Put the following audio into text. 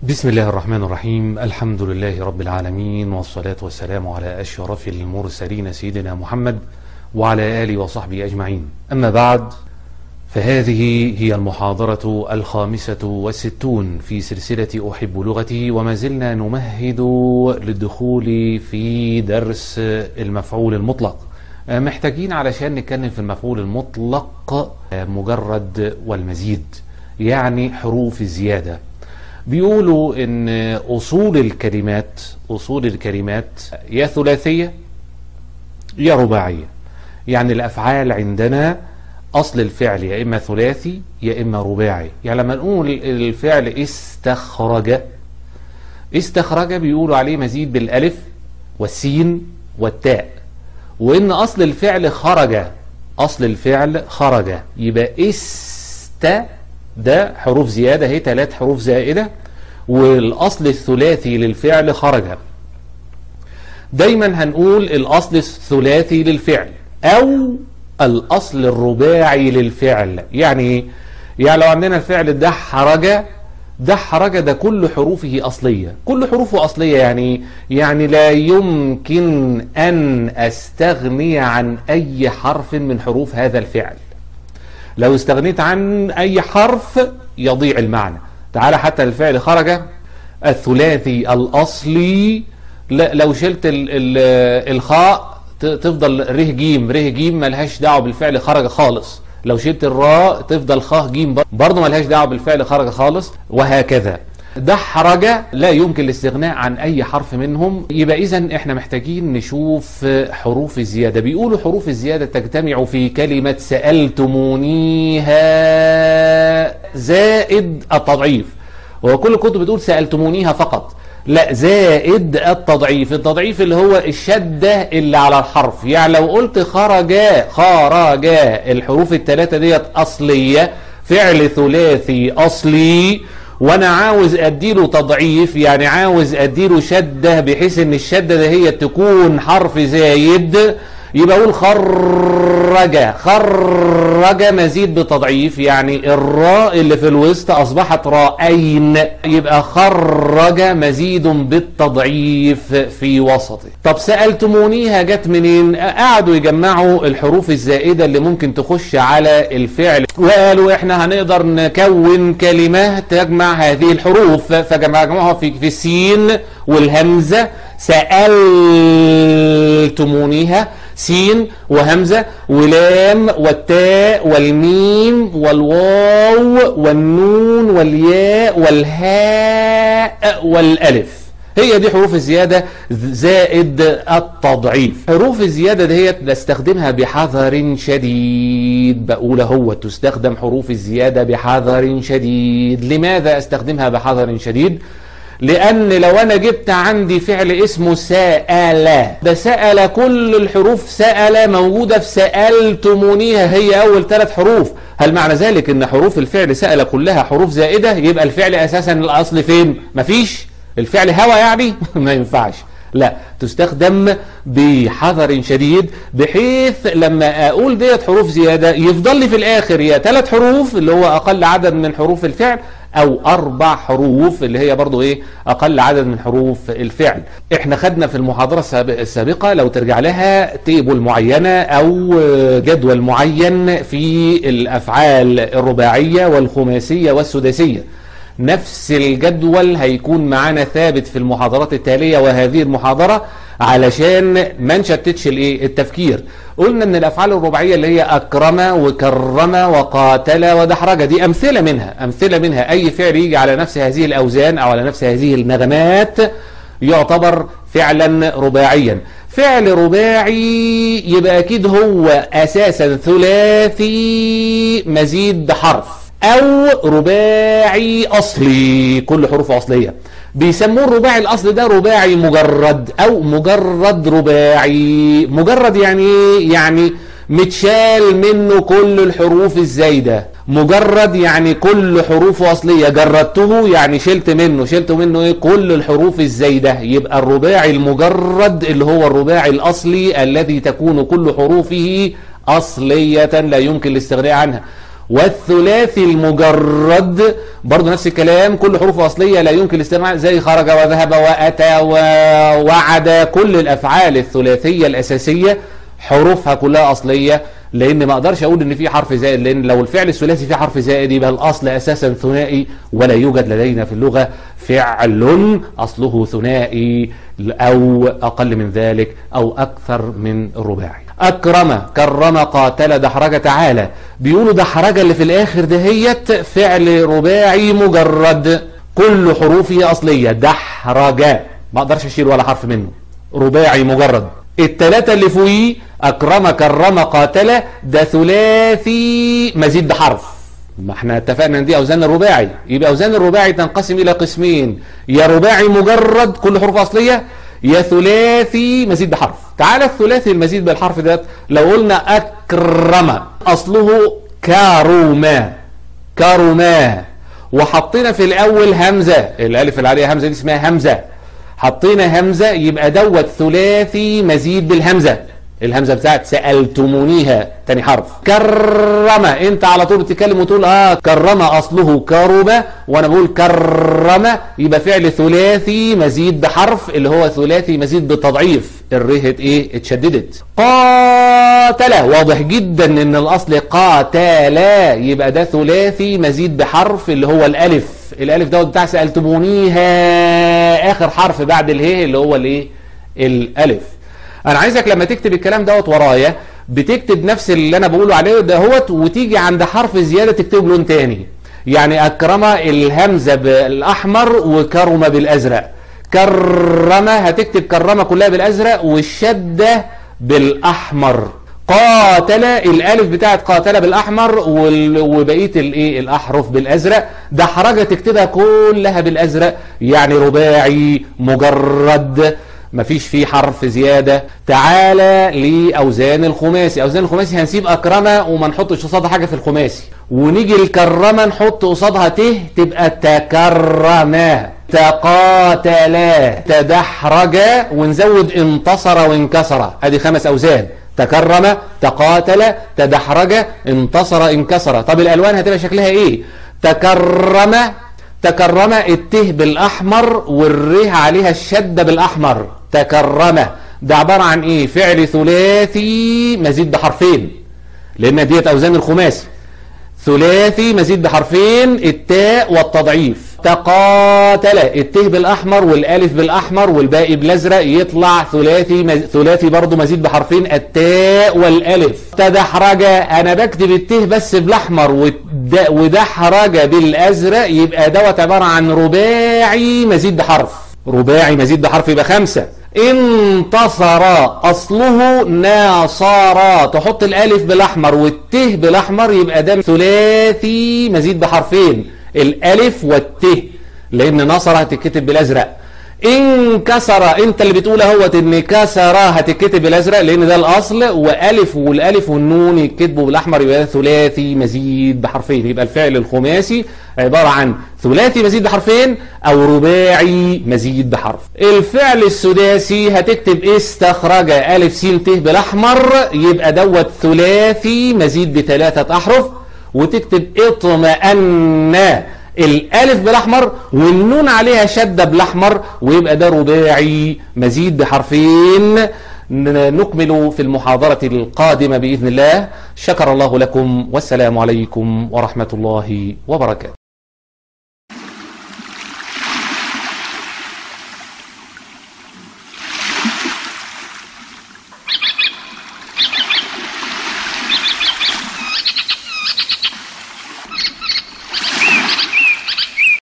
بسم الله الرحمن الرحيم الحمد لله رب العالمين والصلاة والسلام على أشرف المرسلين سيدنا محمد وعلى آله وصحبه أجمعين أما بعد فهذه هي المحاضرة الخامسة والستون في سلسلة أحب لغتي وما زلنا نمهد للدخول في درس المفعول المطلق محتاجين علشان نتكلم في المفعول المطلق مجرد والمزيد يعني حروف الزيادة بيقولوا ان اصول الكلمات اصول الكلمات يا ثلاثية يا رباعية يعني الافعال عندنا اصل الفعل يا اما ثلاثي يا اما رباعي يعني لما نقول الفعل استخرج استخرج بيقولوا عليه مزيد بالالف والسين والتاء وان اصل الفعل خرج اصل الفعل خرج يبقى است ده حروف زيادة هي ثلاث حروف زائدة والأصل الثلاثي للفعل خرج دايما هنقول الأصل الثلاثي للفعل أو الأصل الرباعي للفعل يعني يعني لو عندنا الفعل دحرج دحرج ده كل حروفه أصلية كل حروفه أصلية يعني يعني لا يمكن أن أستغني عن أي حرف من حروف هذا الفعل لو استغنيت عن اي حرف يضيع المعنى تعالى حتى الفعل خرج الثلاثي الاصلي لو شلت ال ال الخاء تفضل ره جيم ره جيم ملهاش دعوه بالفعل خرج خالص لو شلت الراء تفضل خاء جيم برضه ملهاش دعوه بالفعل خرج خالص وهكذا دحرج لا يمكن الاستغناء عن اي حرف منهم يبقى اذا احنا محتاجين نشوف حروف الزيادة بيقولوا حروف الزيادة تجتمع في كلمة سألتمونيها زائد التضعيف وكل الكتب بتقول سألتمونيها فقط لا زائد التضعيف التضعيف اللي هو الشدة اللي على الحرف يعني لو قلت خرج خرج الحروف الثلاثة ديت أصلية فعل ثلاثي أصلي وانا عاوز اديله تضعيف يعني عاوز اديله شدة بحيث ان الشدة ده هي تكون حرف زايد يبقى اقول خرج خرج مزيد بتضعيف يعني الراء اللي في الوسط اصبحت راءين يبقى خرج مزيد بالتضعيف في وسطه طب سألتمونيها جت منين قعدوا يجمعوا الحروف الزائدة اللي ممكن تخش على الفعل وقالوا احنا هنقدر نكون كلمة تجمع هذه الحروف فجمعوها في, في السين والهمزة سألتمونيها سين وهمزة ولام والتاء والميم والواو والنون والياء والهاء والألف هي دي حروف الزيادة زائد التضعيف حروف الزيادة ديت بستخدمها بحذر شديد بقول هو تستخدم حروف الزيادة بحذر شديد لماذا استخدمها بحذر شديد لأن لو أنا جبت عندي فعل اسمه سأل ده سأل كل الحروف سأل موجودة في سألتمونيها هي أول ثلاث حروف هل معنى ذلك أن حروف الفعل سأل كلها حروف زائدة يبقى الفعل أساسا الأصل فين مفيش الفعل هوى يعني ما ينفعش لا تستخدم بحذر شديد بحيث لما اقول ديت حروف زيادة يفضل لي في الاخر يا ثلاث حروف اللي هو اقل عدد من حروف الفعل او اربع حروف اللي هي برضو ايه اقل عدد من حروف الفعل احنا خدنا في المحاضرة السابقة لو ترجع لها تيبل معينة او جدول معين في الافعال الرباعية والخماسية والسداسية نفس الجدول هيكون معانا ثابت في المحاضرات التالية وهذه المحاضرة علشان ما نشتتش الايه التفكير قلنا ان الافعال الرباعيه اللي هي اكرم وكرم وقاتل ودحرج دي امثله منها امثله منها اي فعل يجي على نفس هذه الاوزان او على نفس هذه النغمات يعتبر فعلا رباعيا فعل رباعي يبقى اكيد هو اساسا ثلاثي مزيد حرف او رباعي اصلي كل حروفه اصليه بيسموه الرباعي الاصلي ده رباعي مجرد او مجرد رباعي مجرد يعني ايه يعني متشال منه كل الحروف الزايده مجرد يعني كل حروفه اصليه جردته يعني شلت منه شلت منه ايه كل الحروف الزايده يبقى الرباعي المجرد اللي هو الرباعي الاصلي الذي تكون كل حروفه اصليه لا يمكن الاستغناء عنها والثلاثي المجرد برضو نفس الكلام كل حروف أصلية لا يمكن الاستماع زي خرج وذهب وأتى ووعد كل الأفعال الثلاثية الأساسية حروفها كلها أصلية لأن ما أقدرش أقول إن في حرف زائد لأن لو الفعل الثلاثي فيه حرف زائد يبقى الأصل أساسا ثنائي ولا يوجد لدينا في اللغة فعل أصله ثنائي أو أقل من ذلك أو أكثر من الرباعي أكرم كرم قاتل دحرج تعالى بيقولوا دحرج اللي في الآخر دهيت فعل رباعي مجرد كل حروفه أصلية دحرج ما أقدرش أشيل ولا حرف منه رباعي مجرد التلاتة اللي فوقيه أكرم كرم قاتل ده ثلاثي مزيد بحرف ما احنا اتفقنا ان دي اوزان الرباعي يبقى اوزان الرباعي تنقسم الى قسمين يا رباعي مجرد كل حروف اصليه يا ثلاثي مزيد بحرف تعالى الثلاثي المزيد بالحرف ده لو قلنا اكرم اصله كرما كرما وحطينا في الاول همزه الالف اللي عليها همزه دي اسمها همزه حطينا همزه يبقى دوت ثلاثي مزيد بالهمزه الهمزه بتاعت سالتمونيها تاني حرف كرم انت على طول بتتكلم وتقول اه كرم اصله كرم وانا بقول كرم يبقى فعل ثلاثي مزيد بحرف اللي هو ثلاثي مزيد بالتضعيف الره ايه اتشددت قاتل واضح جدا ان الاصل قاتل يبقى ده ثلاثي مزيد بحرف اللي هو الالف الالف دوت بتاع سالتمونيها اخر حرف بعد اله اللي هو الايه الالف انا عايزك لما تكتب الكلام دوت ورايا بتكتب نفس اللي انا بقوله عليه دهوت وتيجي عند حرف زياده تكتب لون تاني يعني اكرم الهمزه بالاحمر وكرم بالازرق كرم هتكتب كرم كلها بالازرق والشده بالاحمر قاتل الالف بتاعت قاتل بالاحمر وبقيه الايه الاحرف بالازرق دحرجه تكتبها كلها بالازرق يعني رباعي مجرد مفيش فيه حرف زيادة تعالى لأوزان الخماسي أوزان الخماسي هنسيب أكرمة وما نحطش قصادها حاجة في الخماسي ونيجي الكرمة نحط قصادها ت تبقى تكرما تقاتلا تدحرجا ونزود انتصر وانكسر ادي خمس أوزان تكرم تقاتل تدحرج انتصر انكسر طب الألوان هتبقى شكلها ايه تكرم تكرم الته بالأحمر والره عليها الشدة بالأحمر تكرم ده عبارة عن ايه فعل ثلاثي مزيد بحرفين لان ديت اوزان الخماسي ثلاثي مزيد بحرفين التاء والتضعيف تقاتل الته بالاحمر والالف بالاحمر والباقي بالازرق يطلع ثلاثي مز... ثلاثي برضه مزيد بحرفين التاء والالف تدحرج انا بكتب الته بس بالاحمر ود... ودحرج بالازرق يبقى دوت عباره عن رباعي مزيد بحرف رباعي مزيد بحرف يبقى خمسه انتصر اصله ناصر تحط الالف بالاحمر والته بالاحمر يبقى ده ثلاثي مزيد بحرفين الالف والته لان نصر هتتكتب بالازرق انكسر انت اللي بتقول اهوت ان كسر هتتكتب بالازرق لان ده الاصل والف والالف والنون يتكتبوا بالاحمر يبقى ثلاثي مزيد بحرفين يبقى الفعل الخماسي عباره عن ثلاثي مزيد بحرفين او رباعي مزيد بحرف الفعل السداسي هتكتب استخرج الف س ت بالاحمر يبقى دوت ثلاثي مزيد بثلاثه احرف وتكتب اطمأن الالف بالاحمر والنون عليها شده بالاحمر ويبقى ده رباعي مزيد بحرفين نكمل في المحاضرة القادمة بإذن الله شكر الله لكم والسلام عليكم ورحمة الله وبركاته